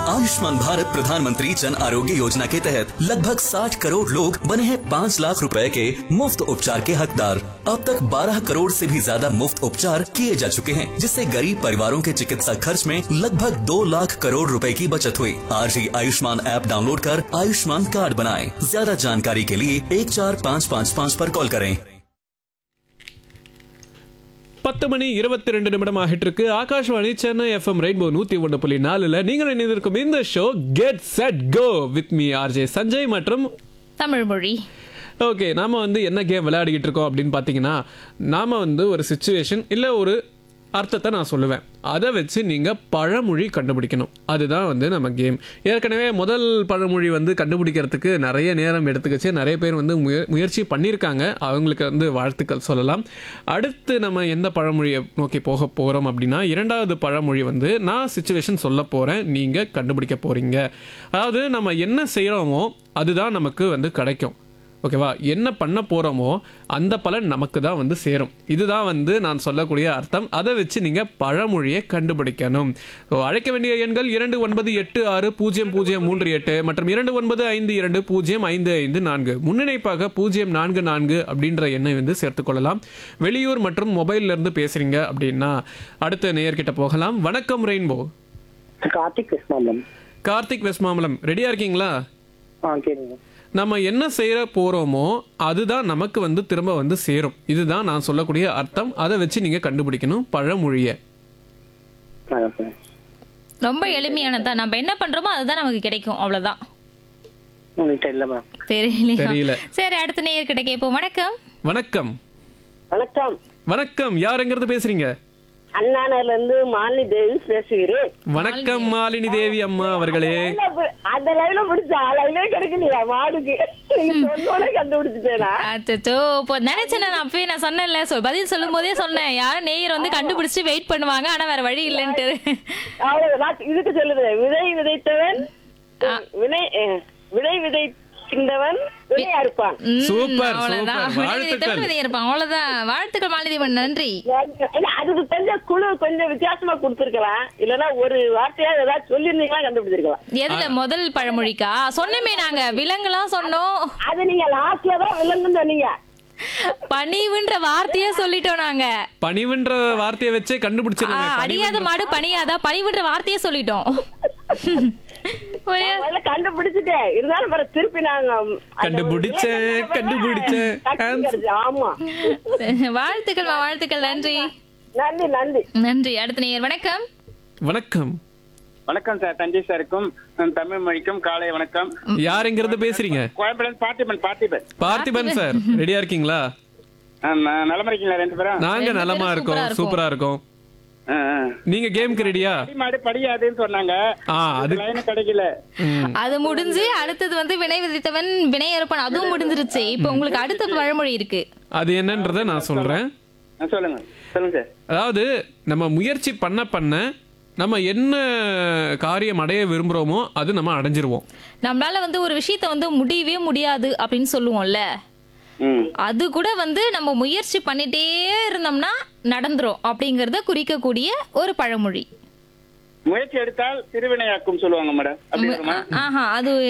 आयुष्मान भारत प्रधानमंत्री जन आरोग्य योजना के तहत लगभग 60 करोड़ लोग बने हैं 5 लाख रुपए के मुफ्त उपचार के हकदार अब तक 12 करोड़ से भी ज्यादा मुफ्त उपचार किए जा चुके हैं जिससे गरीब परिवारों के चिकित्सा खर्च में लगभग 2 लाख करोड़ रुपए की बचत हुई आज ही आयुष्मान ऐप डाउनलोड कर आयुष्मान कार्ड बनाएं ज्यादा जानकारी के लिए एक चार पाँच पाँच पाँच पर कॉल करें பத்து மணி இருபத்தி ரெண்டு நிமிடம் ஆகிட்டு இருக்கு ஆகாஷ்வாணி சென்னை எஃப்எம் ரெயின்போ நூத்தி ஒன்று புள்ளி நாலுல நீங்கள் இணைந்திருக்கும் இந்த show get set go with me RJ Sanjay மற்றும் தமிழ் மொழி ஓகே நாம வந்து என்ன கேம் விளையாடிக்கிட்டு இருக்கோம் அப்படின்னு பார்த்தீங்கன்னா நாம வந்து ஒரு சுச்சுவேஷன் இல்லை ஒரு அர்த்தத்தை நான் சொல்லுவேன் அதை வச்சு நீங்கள் பழமொழி கண்டுபிடிக்கணும் அதுதான் வந்து நம்ம கேம் ஏற்கனவே முதல் பழமொழி வந்து கண்டுபிடிக்கிறதுக்கு நிறைய நேரம் எடுத்துக்கிச்சு நிறைய பேர் வந்து முய முயற்சி பண்ணியிருக்காங்க அவங்களுக்கு வந்து வாழ்த்துக்கள் சொல்லலாம் அடுத்து நம்ம எந்த பழமொழியை நோக்கி போக போகிறோம் அப்படின்னா இரண்டாவது பழமொழி வந்து நான் சுச்சுவேஷன் சொல்ல போகிறேன் நீங்கள் கண்டுபிடிக்க போகிறீங்க அதாவது நம்ம என்ன செய்கிறோமோ அதுதான் நமக்கு வந்து கிடைக்கும் ஓகேவா என்ன பண்ண போகிறோமோ அந்த பலன் நமக்கு தான் வந்து சேரும் இதுதான் வந்து நான் சொல்லக்கூடிய அர்த்தம் அதை வச்சு நீங்கள் பழமொழியை கண்டுபிடிக்கணும் ஸோ அழைக்க வேண்டிய எண்கள் இரண்டு ஒன்பது எட்டு ஆறு பூஜ்ஜியம் பூஜ்ஜியம் மூன்று எட்டு மற்றும் இரண்டு ஒன்பது ஐந்து இரண்டு பூஜ்ஜியம் ஐந்து ஐந்து நான்கு முன்னிணைப்பாக பூஜ்ஜியம் நான்கு நான்கு அப்படின்ற எண்ணை வந்து சேர்த்துக்கொள்ளலாம் வெளியூர் மற்றும் மொபைல்ல இருந்து பேசுறீங்க அப்படின்னா அடுத்த நேயர்கிட்ட போகலாம் வணக்கம் ரெயின்போ கார்த்திக் கிருஷ்ணாமலம் கார்த்திக் வெஸ்மாமலம் ரெடியா இருக்கீங்களா ஆ கேளுங்க நம்ம என்ன செய்ய போறோமோ அதுதான் நமக்கு வந்து திரும்ப வந்து சேரும் இதுதான் நான் சொல்லக்கூடிய அர்த்தம் அதை வச்சு நீங்க கண்டுபிடிக்கணும் பழமொழிய ஆ, சரி. ரொம்ப எளிமையானதான் நம்ம என்ன பண்றோமோ அதுதான் நமக்கு கிடைக்கும் அவ்வளவுதான் உங்களுக்கு தெரியல மேம் தெரியல. தெரியல சரி அடுத்த நேயர்கிட்ட கேட்போம் வணக்கம் வணக்கம் வணக்கம் வணக்கம் யார் எங்கிறது பேசுறீங்க அண்ணாநகர்ல இருந்து மாலினி தேவி பேசுகிறேன் வணக்கம் மாலினி தேவி அம்மா அவர்களே அந்த லைன்ல பிடிச்சா லைனே கிடைக்கலையா மாடுக்கு நீங்க சொன்னோட கண்டுபிடிச்சிட்டேனா அச்சோ இப்போ நினைச்சேன் நான் அப்பவே நான் சொன்னேன்ல சொல் பதில் சொல்லும் போதே சொன்னேன் யாரும் நேயர் வந்து கண்டுபிடிச்சு வெயிட் பண்ணுவாங்க ஆனா வேற வழி இல்லைன்ட்டு அவ்வளவு நான் இதுக்கு சொல்லுறேன் விதை விதைத்தவன் வினை அஹ், விதை விதைக்கின்றவன் வினை அறுப்பான் ம், சூப்பர், அவ்வளவுதான். சூப்பர். விதை வாழ்த்துக்கள். விதைத்தவன் விதை இருப்பான் அவ்வளவுதான் வாழ்த்துக்கள் மாலதீவன் நன்றி இல்ல, அதுக்கு கொஞ்சம் குழு கொஞ்சம் வித்தியாசமா கொடுத்திருக்கலாம் இல்லன்னா ஒரு வார்த்தையா ஏதாவது சொல்லியிருந்தீங்களா கண்டுபிடிச்சிருக்கலாம் எதுல முதல் பழமொழிக்கா சொன்னமே நாங்க விலங்குலாம் சொன்னோம் அது நீங்க லாஸ்ட்ல தான் விலங்குன்னு சொன்னீங்க பணிவுன்ற வார்த்தையே சொல்லிட்டோம் நாங்க பணிவுன்ற வார்த்தையை வச்சே ஆ, கண்டுபிடிச்சிருங்க அடியாத மாடு பணியாதா பணிவுன்ற வார்த்தையே சொல்லிட்டோம் ஒரே- முதல்ல கண்டுபிடிச்சிட்டேன் இருந்தாலும் பிறகு திருப்பி நாங்க அந்த கண்டுபிடிச்சேன், ஒரு கண்டுபிடிச்சேன். டக்குனு கிடைச்சு. ஆமா வாழ்த்துக்கள் மா, வாழ்த்துக்கள் நன்றி நன்றி நன்றி நன்றி அடுத்த நேயர் வணக்கம் வணக்கம் வணக்கம் சார் தஞ்சை சாருக்கும் ம், தமிழ் மொழிக்கும் காலை வணக்கம் யார் எங்கிறது பேசுறீங்க கோயம்புத்தூர் பார்த்திபன் பார்த்திபன் பார்த்திபன் சார் ரெடியா இருக்கீங்களா ஆ, ந- நலமா இருக்கீங்களா ரெண்டு பேரும் நாங்க ரெண்டு நலமா பேரும் இருக்கோம் சூப்பரா சூப்பரா இருக்கோம் ஆ, ஆ. நீங்க கேம்க்கு ரெடியா படி மாடு படியாதுன்னு சொன்னாங்க ஆ அது லைன் கிடைக்கல ம். அது முடிஞ்சு அடுத்தது வந்து வினை விதித்தவன் வினை இருப்பான் அதுவும் முடிஞ்சிருச்சு இப்போ உங்களுக்கு அடுத்த பழமொழி இருக்கு அது என்னன்றதை நான் சொல்றேன் ஆ, சொல்லுங்க சொல்லுங்க சார் அதாவது நம்ம முயற்சி பண்ண பண்ண நம்ம என்ன காரியம் அடைய விரும்புறோமோ அது நம்ம அடைஞ்சிருவோம் நம்மளால வந்து ஒரு விஷயத்த வந்து முடியவே முடியாது அப்படின்னு சொல்லுவோம்ல ம் அது கூட வந்து நம்ம முயற்சி பண்ணிட்டே இருந்தோம்னா நடந்துரும் அப்படிங்கறத குறிக்கக்கூடிய ஒரு பழமொழி முயற்சி எடுத்தால் திருவினையாக்கும் சொல்லுவாங்க மேடம் அப்படி இருக்குமா ஆஹா அது